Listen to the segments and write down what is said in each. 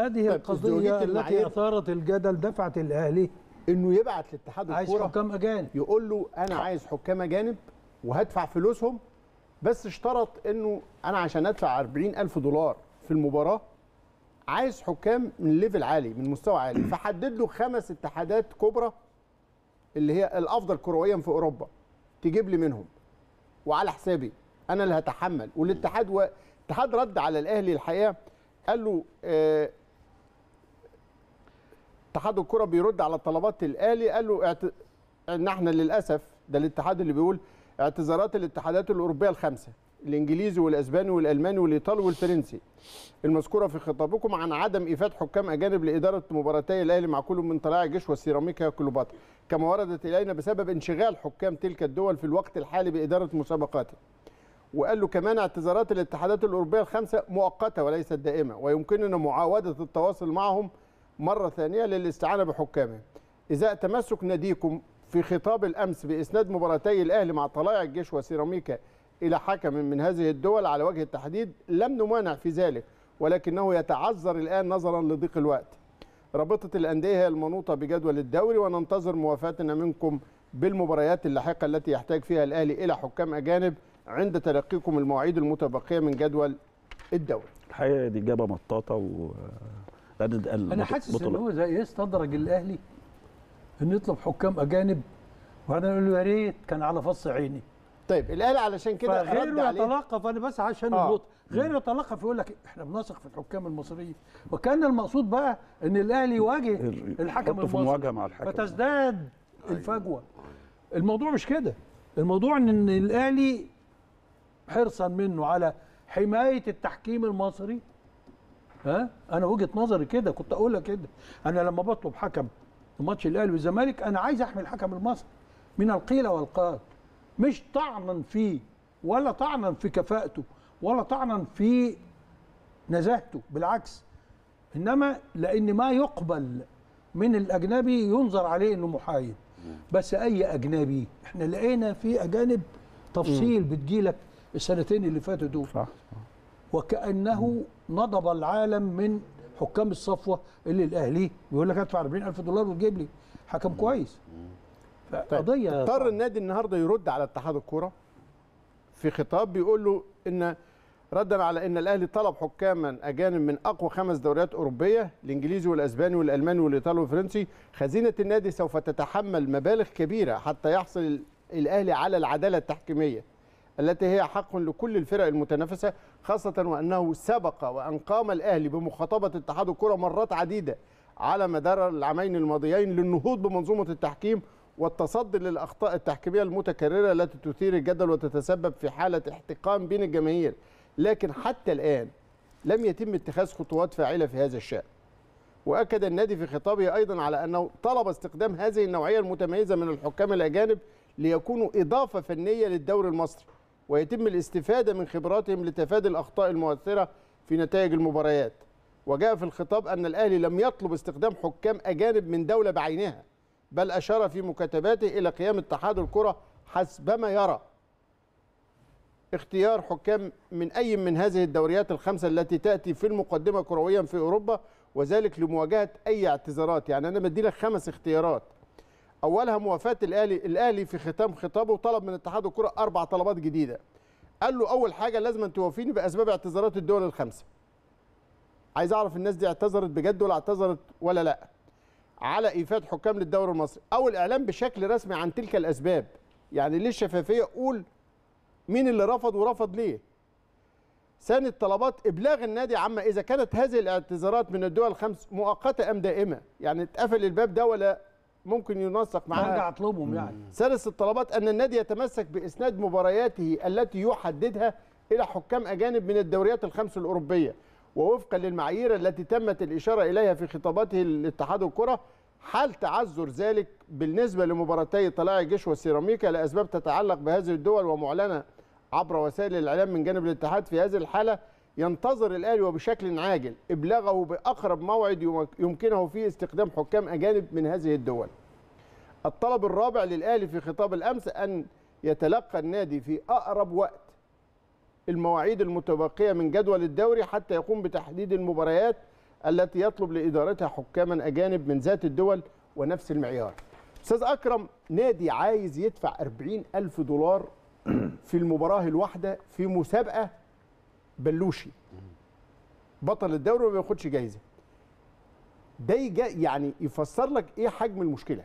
هذه طيب، ازدواجية القضيه التي المعايير- اثارت الجدل دفعت الاهلي انه يبعت لاتحاد عايز الكوره حكام اجانب يقول له انا عايز حكام اجانب وهدفع فلوسهم بس اشترط انه انا عشان ادفع 40 الف دولار في المباراه عايز حكام من ليفل عالي من مستوى عالي فحدد له خمس اتحادات كبرى اللي هي الافضل كرويا في اوروبا تجيب لي منهم وعلى حسابي انا اللي هتحمل والاتحاد و... الاتحاد رد على الاهلي الحقيقه قال له آه، اتحاد الكره بيرد على طلبات الاهلي قال له اعت... ان احنا للاسف ده الاتحاد اللي بيقول اعتذارات الاتحادات الاوروبيه الخمسه الانجليزي والاسباني والالماني والايطالي والفرنسي المذكوره في خطابكم عن عدم ايفاد حكام اجانب لاداره مباراتي الاهلي مع كل من طلائع الجيش والسيراميكا كليوباترا كما وردت الينا بسبب انشغال حكام تلك الدول في الوقت الحالي باداره مسابقاتها وقال له كمان اعتذارات الاتحادات الاوروبيه الخمسه مؤقته وليست دائمه ويمكننا معاوده التواصل معهم مره ثانيه للاستعانه بحكامهم ازاء تمسك ناديكم في خطاب الامس باسناد مباراتي الاهلي مع طلائع الجيش وسيراميكا الى حكم من هذه الدول على وجه التحديد لم نمانع في ذلك ولكنه يتعذر الان نظرا لضيق الوقت رابطه الانديه هي المنوطه بجدول الدوري وننتظر موافاتنا منكم بالمباريات اللاحقه التي يحتاج فيها الاهلي الى حكام اجانب عند تلقيكم المواعيد المتبقيه من جدول الدوري الحقيقه دي اجابه مطاطه و لأن ال- انا البطل- حاسس ان بطل- هو زي ايه استدرج الاهلي انه يطلب حكام اجانب وبعدين يقول له يا ريت كان على فص عيني طيب الاهلي علشان كده رد فغيره عليه يتلقف انا بس عشان آه. النقطه غيره يتلقف يقول لك احنا بنثق في الحكام المصريين وكان المقصود بقى ان الاهلي يواجه ال- الحكم يحطه في المصري مواجهه مع الحكم فتزداد الفجوه الموضوع مش كده الموضوع ان إن الاهلي حرصا منه على حمايه التحكيم المصري ها انا وجهه نظري كده كنت اقولها كده انا لما بطلب حكم في ماتش الاهلي والزمالك انا عايز احمي الحكم المصري من القيل والقال مش طعنا فيه ولا طعنا في كفاءته ولا طعنا في نزاهته بالعكس انما لان ما يقبل من الاجنبي ينظر عليه انه محايد بس اي اجنبي احنا لقينا في اجانب تفصيل بتجيلك السنتين اللي فاتوا دول صح وكانه نضب العالم من حكام الصفوه اللي الاهلي بيقول لك ادفع 40000 دولار وتجيب لي حكم كويس فقضيه اضطر صعبة. النادي النهارده يرد على اتحاد الكوره في خطاب بيقول له ان ردا على ان الاهلي طلب حكاما اجانب من اقوى خمس دوريات اوروبيه الانجليزي والاسباني والالماني والايطالي والفرنسي خزينه النادي سوف تتحمل مبالغ كبيره حتى يحصل ال- الاهلي على العداله التحكيميه التي هي حق لكل الفرق المتنافسه خاصه وانه سبق وان قام الاهلي بمخاطبه اتحاد الكره مرات عديده على مدار العامين الماضيين للنهوض بمنظومه التحكيم والتصدي للاخطاء التحكيميه المتكرره التي تثير الجدل وتتسبب في حاله احتقان بين الجماهير لكن حتى الان لم يتم اتخاذ خطوات فاعله في هذا الشان واكد النادي في خطابه ايضا على انه طلب استخدام هذه النوعيه المتميزه من الحكام الاجانب ليكونوا اضافه فنيه للدوري المصري ويتم الاستفاده من خبراتهم لتفادي الاخطاء المؤثره في نتائج المباريات وجاء في الخطاب ان الاهلي لم يطلب استخدام حكام اجانب من دوله بعينها بل اشار في مكاتباته الى قيام اتحاد الكره حسبما يرى اختيار حكام من اي من هذه الدوريات الخمسه التي تاتي في المقدمه كرويا في اوروبا وذلك لمواجهه اي اعتذارات يعني انا بدي لك خمس اختيارات اولها موافاه الاهلي الاهلي في ختام خطابه طلب من اتحاد الكره اربع طلبات جديده قال له اول حاجه لازم أن توافيني باسباب اعتذارات الدول الخمسه عايز اعرف الناس دي اعتذرت بجد ولا اعتذرت ولا لا على ايفاد حكام للدوري المصري او الاعلام بشكل رسمي عن تلك الاسباب يعني ليه الشفافيه قول مين اللي رفض ورفض ليه ثاني الطلبات ابلاغ النادي عما اذا كانت هذه الاعتذارات من الدول الخمس مؤقته ام دائمه يعني اتقفل الباب ده ولا ممكن ينسق معاها ارجع اطلبهم يعني ثالث الطلبات ان النادي يتمسك باسناد مبارياته التي يحددها الى حكام اجانب من الدوريات الخمس الاوروبيه ووفقا للمعايير التي تمت الاشاره اليها في خطاباته لاتحاد الكره حال تعذر ذلك بالنسبه لمباراتي طلائع الجيش والسيراميكا لاسباب تتعلق بهذه الدول ومعلنه عبر وسائل الاعلام من جانب الاتحاد في هذه الحاله ينتظر الاهلي وبشكل عاجل ابلاغه باقرب موعد يمكنه فيه استخدام حكام اجانب من هذه الدول. الطلب الرابع للاهلي في خطاب الامس ان يتلقى النادي في اقرب وقت المواعيد المتبقيه من جدول الدوري حتى يقوم بتحديد المباريات التي يطلب لادارتها حكاما اجانب من ذات الدول ونفس المعيار استاذ اكرم نادي عايز يدفع 40 الف دولار في المباراه الواحده في مسابقه بلوشي بطل الدوري وما بياخدش جايزه ده يجا يعني يفسر لك ايه حجم المشكله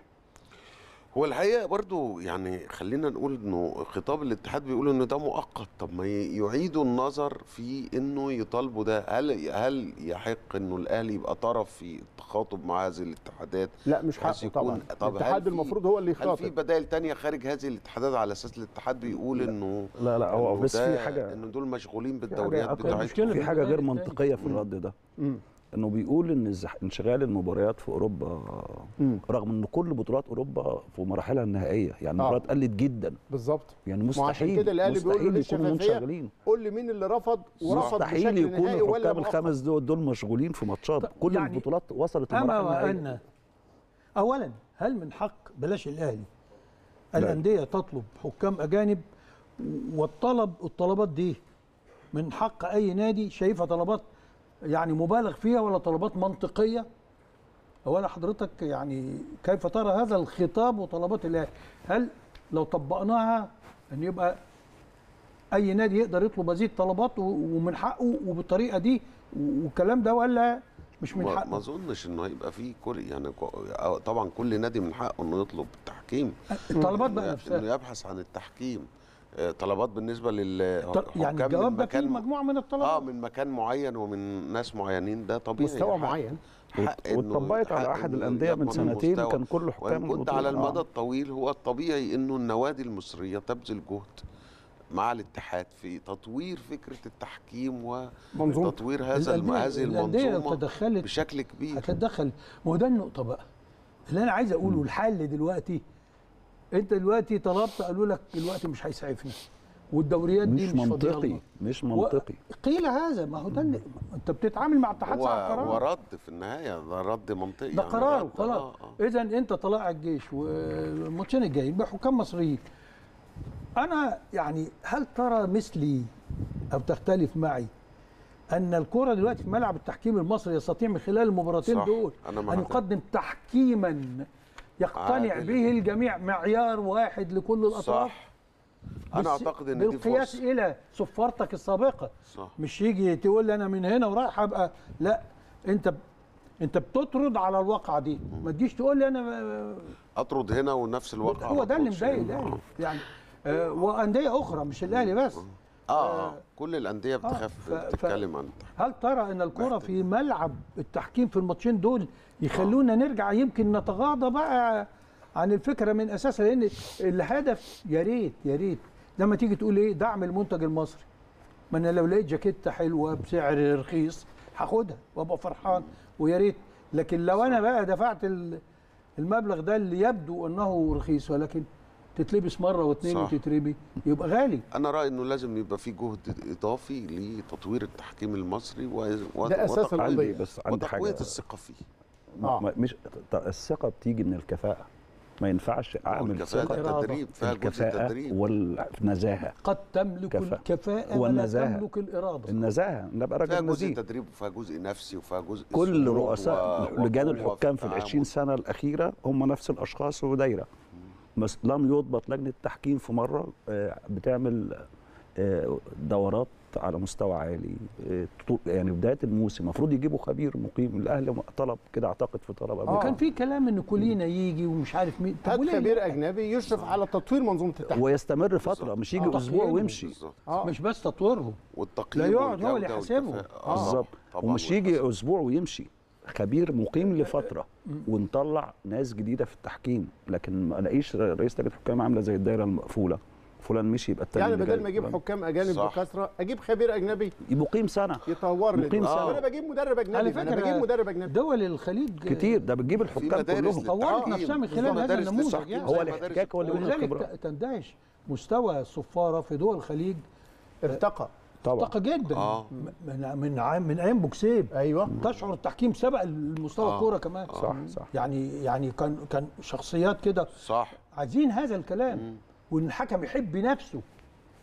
هو الحقيقه برضو يعني خلينا نقول انه خطاب الاتحاد بيقول انه ده مؤقت طب ما ي- يعيدوا النظر في انه يطالبوا ده هل هل يحق انه الاهلي يبقى طرف في التخاطب مع هذه الاتحادات لا مش بحيث حقه يكون- طبعا طب هل الاتحاد في- المفروض هو اللي هل في يخاطب بدائل تانية خارج هذه الاتحادات على اساس الاتحاد بيقول انه لا لا هو إنه بس في ده- حاجه انه دول مشغولين في بالدوريات حاجة بتاعتهم المشكلة في حاجه غير التاني. منطقيه في الرد ده مم. انه بيقول ان الزح- انشغال المباريات في اوروبا مم. رغم ان كل بطولات اوروبا في مراحلها النهائيه يعني آه. المباريات قلت جدا بالظبط يعني ما عشان مستحيل كده الأهلي بيقول له مستحيل ليه يكونوا شفافية؟ منشغلين قول لي مين اللي رفض ورفض مستحيل بشكل نهائي يكونوا ولا الحكام مؤقت. الخمس دول دول مشغولين في ماتشات طب كل يعني البطولات وصلت اما المراحل النهائيه وان اولا هل من حق بلاش الاهلي الانديه تطلب حكام اجانب والطلب الطلبات دي من حق اي نادي شايفها طلبات يعني مبالغ فيها ولا طلبات منطقيه اولا حضرتك يعني كيف ترى هذا الخطاب وطلبات الاهلي هل لو طبقناها ان يبقى اي نادي يقدر يطلب هذه الطلبات و- ومن حقه وبالطريقه دي والكلام ده ولا مش من ما ما حقه اظنش انه هيبقى فيه كل يعني كو- آه، طبعا كل نادي من حقه انه يطلب التحكيم الطلبات بقى انه نفسها يبحث عن التحكيم آه، طلبات بالنسبه لل طب يعني حكام من الجواب ده فيه مكان- مجموعه من اه الطلبات من مكان معين ومن ناس معينين ده طبيعي مستوى حق- معين حق إنه- واتطبقت على حق احد إنه الانديه من يكون سنتين المستوى. كان كل حكام وان كنت البطولة. على المدى آه. الطويل هو الطبيعي انه النوادي المصريه تبذل جهد مع الاتحاد في تطوير فكره التحكيم منظومة. وتطوير هذا الم- الأندية- هذه الأندية لو المنظومه تدخلت بشكل كبير هتتدخل ما هو ده النقطه بقى اللي انا عايز اقوله الحل دلوقتي انت دلوقتي طلبت قالوا لك الوقت مش هيسعفنا والدوريات دي مش مش فاضية منطقي لنا. مش و- منطقي قيل هذا ما هو ده اللي- انت بتتعامل مع اتحاد هو صاحب هو قرار رد في النهايه ده رد منطقي ده يعني قرار رد- خلاص آه، آه. اذا انت طلائع الجيش والماتشين الجايين بحكام مصريين انا يعني هل ترى مثلي او تختلف معي ان الكره دلوقتي في ملعب التحكيم المصري يستطيع من خلال المباراتين صح، دول أنا مع ان ده. يقدم تحكيما يقتنع عادل. به الجميع معيار واحد لكل الاطراف صح انا بس اعتقد ان دي بالقياس فرصه الى صفارتك السابقه صح مش يجي تقول لي انا من هنا ورايح ابقى لا انت ب- انت بتطرد على الواقعه دي ما تجيش تقول لي انا اطرد هنا ونفس الواقع هو ما ده اللي أطردش مضايق هنا. الاهلي يعني آه وانديه اخرى مش الاهلي بس اه اه كل الانديه بتخاف ف- ف- تتكلم عن التحكيم هل ترى ان الكره في ملعب التحكيم في الماتشين دول يخلونا نرجع يمكن نتغاضى بقى عن الفكره من اساسها لان الهدف يا ريت يا ريت لما تيجي تقول ايه دعم المنتج المصري ما انا لو لقيت جاكيته حلوه بسعر رخيص هاخدها وابقى فرحان ويا ريت لكن لو انا بقى دفعت ال- المبلغ ده اللي يبدو انه رخيص ولكن تتلبس مره واثنين صح. وتترمي يبقى غالي انا رايي انه لازم يبقى في جهد اضافي لتطوير التحكيم المصري و... و... ده أساس وتق- القضية. عندي بس عندي وتقويه حاجه الثقه فيه آه. ما- مش ط- الثقه بتيجي من الكفاءه ما ينفعش اعمل الكفاءة ثقه الإرادة. التدريب فيها جزء الكفاءه تدريب والنزاهه قد تملك كفاءة. الكفاءة ولا والنزاهة. تملك الإرادة النزاهه نبقى فيها راجل جزء نزيه تدريب وفيها جزء نفسي وفيها جزء كل سلوك رؤساء و- لجان وقوة الحكام في ال التعامل. 20 سنه الاخيره هم نفس الاشخاص ودايره بس لم يضبط لجنه تحكيم في مره آه، بتعمل آه، دورات على مستوى عالي آه، طول- يعني بدايه الموسم المفروض يجيبوا خبير مقيم الاهلي طلب كده اعتقد في طلب قبل آه. وكان في كلام ان كولينا يجي ومش عارف مين طب هات وليه خبير لا؟ اجنبي يشرف على تطوير منظومه التحكيم ويستمر فتره مش يجي آه. اسبوع تقييمه. ويمشي بالظبط اه مش بس تطويرهم والتقييم لا يقعد هو اللي والجودة يحاسبه. والكفاءة. آه. بالظبط طبعاً ومش يجي والحساب. اسبوع ويمشي خبير مقيم لفتره ونطلع ناس جديده في التحكيم لكن ما الاقيش رئيس لجنه الحكام عامله زي الدايره المقفوله فلان مشي يبقى التاني يعني اللي بدل جاي. ما اجيب فلان. حكام اجانب صح. بكثره اجيب خبير اجنبي مقيم سنه يطور لي مقيم دول. سنة. انا بجيب مدرب اجنبي على انا فكرة بجيب مدرب اجنبي دول الخليج كتير ده بتجيب في الحكام مدارس كلهم طورت للتحكيم. نفسها من في خلال هذا مدارس النموذج للتحكيم يعني زي هو مدارس الاحتكاك هو اللي بيقول ولذلك الخبرات ت- تندهش مستوى الصفاره في دول الخليج ارتقى طبعا ارتقى جدا آه. من من عام من ايام بوكسيب ايوه تشعر التحكيم سبق المستوى آه. الكوره كمان صح صح يعني يعني كان كان شخصيات كده صح عايزين هذا الكلام وان الحكم يحب نفسه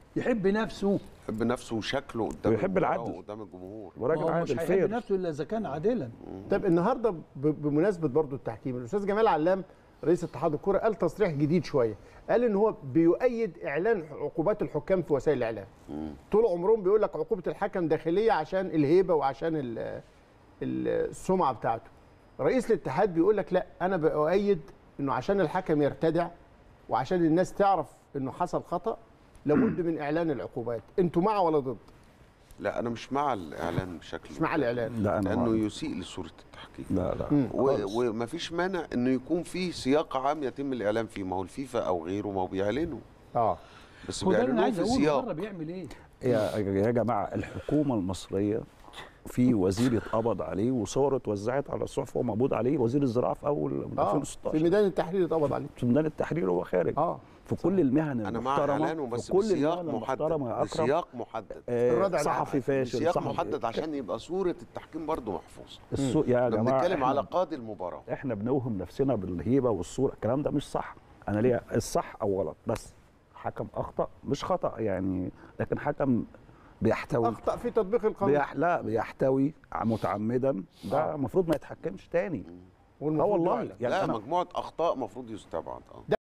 يحب نفسه يحب نفسه وشكله قدام ويحب المباراة العدل. وقدام الجمهور ما وراجل هو مش عادل هيحب فير نفسه الا اذا كان عادلا طيب النهارده ب- بمناسبه برضو التحكيم الاستاذ جمال علام رئيس اتحاد الكره قال تصريح جديد شويه قال ان هو بيؤيد اعلان عقوبات الحكام في وسائل الاعلام طول عمرهم بيقول لك عقوبه الحكم داخليه عشان الهيبه وعشان ال- ال- السمعه بتاعته رئيس الاتحاد بيقول لك لا انا بؤيد انه عشان الحكم يرتدع وعشان الناس تعرف انه حصل خطا لابد من اعلان العقوبات انتوا مع ولا ضد لا انا مش مع الاعلان بشكل مش مع الاعلان لا انا لانه مع- يسيء لصوره التحكيم لا لا مم. خالص. و- ومفيش مانع انه يكون في سياق عام يتم الاعلان فيه ما هو الفيفا او غيره ما هو بيعلنوا اه بس هو ده اللي انا بيعلنوه عايز في اقوله بره سياق بيعمل ايه يا يا جماعه الحكومه المصريه في وزير اتقبض عليه وصور اتوزعت على الصحف وهو مقبوض عليه وزير الزراعه في اول من اه 2016 في ميدان التحرير اتقبض عليه في ميدان التحرير وهو خارج اه في كل المهن انا مع المحترمه اعلانه بس في كل بسياق المهن محدد المحترمه يا اكرم بسياق محدد آه، الردع صحفي فاشل بسياق صحفي محدد عشان يبقى صوره التحكيم برضو محفوظه السوق يا احنا جماعه بنتكلم إحنا- على قاضي المباراه احنا بنوهم نفسنا بالهيبه والصوره الكلام ده مش صح انا ليه الصح او غلط بس حكم اخطا مش خطا يعني لكن حكم بيحتوي اخطا في تطبيق القانون بيح... لا بيحتوي متعمدا ده آه. المفروض ما يتحكمش تاني اه والمفروض والله يعلن. يعني لا أنا مجموعه اخطاء مفروض يستبعد اه